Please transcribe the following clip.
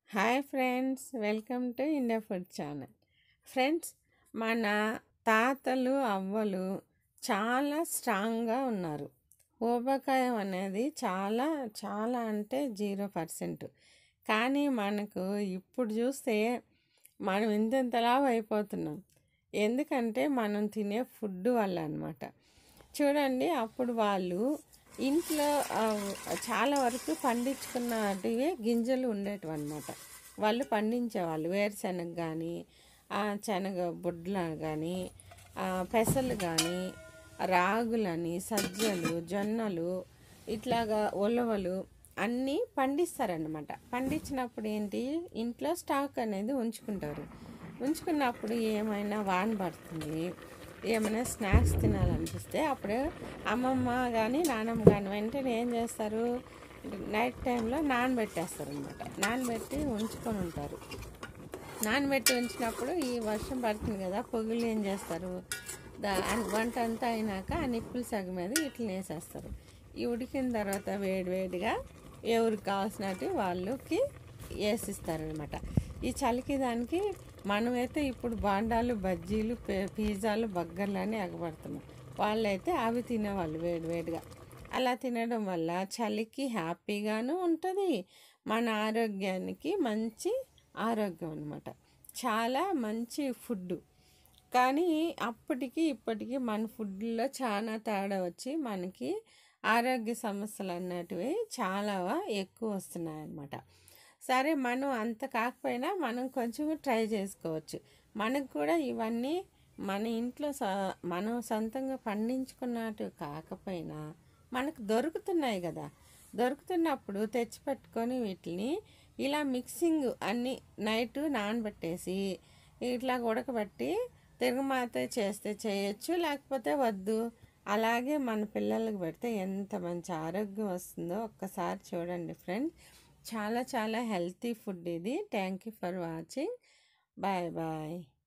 hi friends welcome to India food channel friends మన తాతలు అవ్వలు చాలా స్ట్రాంగ్గా ఉన్నారు ఊబకాయం అనేది చాలా చాలా అంటే జీరో పర్సెంట్ కానీ మనకు ఇప్పుడు చూస్తే మనం ఇంతెంతలా అయిపోతున్నాం ఎందుకంటే మనం తినే ఫుడ్ వల్ల అనమాట చూడండి అప్పుడు వాళ్ళు ఇంట్లో ఆ, చాలా వరకు పండించుకున్నటివే గింజలు ఉండేటివి అనమాట వాళ్ళు పండించేవాళ్ళు వేరుశనగ కానీ శనగ బుడ్లు కానీ పెసలు కానీ రాగులని సజ్జలు జొన్నలు ఇట్లాగా ఉలవలు అన్నీ పండిస్తారనమాట పండించినప్పుడు ఏంటి ఇంట్లో స్టాక్ అనేది ఉంచుకుంటారు ఉంచుకున్నప్పుడు ఏమైనా వాన పడుతుంది ఏమైనా స్నాక్స్ తినాలనిపిస్తే అప్పుడు అమ్మమ్మ కానీ నాన్నమ్మ కానీ వెంటనే ఏం చేస్తారు నైట్ టైంలో నానబెట్టేస్తారు అనమాట నానబెట్టి ఉంచుకొని ఉంటారు నానబెట్టి ఉంచినప్పుడు ఈ వర్షం పడుతుంది కదా పొగులు ఏం చేస్తారు దా వంట అంతా అయినాక ఆ నిప్పులు సగం మీద ఇట్లా వేసేస్తారు ఈ ఉడికిన తర్వాత వేడి వేడిగా ఎవరికి కావాల్సినట్టు వాళ్ళకి వేసిస్తారనమాట ఈ చలికి దానికి మనమైతే ఇప్పుడు బాండాలు బజ్జీలు పే- పిజ్జాలు బర్గర్లు అని ఎగబడుతున్నాం వాళ్ళైతే అవి తినేవాళ్ళు వేడి వేడిగా అలా తినడం వల్ల చలికి హ్యాపీగాను ఉంటుంది మన ఆరోగ్యానికి మంచి ఆరోగ్యం అనమాట చాలా మంచి ఫుడ్ కానీ అప్పటికి ఇప్పటికి మన ఫుడ్లో చాలా తేడా వచ్చి మనకి ఆరోగ్య సమస్యలు అన్నటివి చాలా ఎక్కువ వస్తున్నాయి అన్నమాట సరే మనం అంత కాకపోయినా మనం కొంచెం ట్రై చేసుకోవచ్చు మనకు కూడా ఇవన్నీ మన ఇంట్లో స మనం సొంతంగా పండించుకున్నట్టు కాకపోయినా మనకు దొరుకుతున్నాయి కదా దొరుకుతున్నప్పుడు తెచ్చిపెట్టుకొని వీటిని ఇలా మిక్సింగ్ అన్ని నైట్ నానబెట్టేసి ఇట్లా ఉడకబెట్టి తిరుగుమాత చేస్తే చేయొచ్చు లేకపోతే వద్దు అలాగే మన పిల్లలకు పెడితే ఎంత మంచి ఆరోగ్యం వస్తుందో ఒక్కసారి చూడండి ఫ్రెండ్స్ చాలా చాలా హెల్తీ ఫుడ్ ఇది thank you for watching bye bye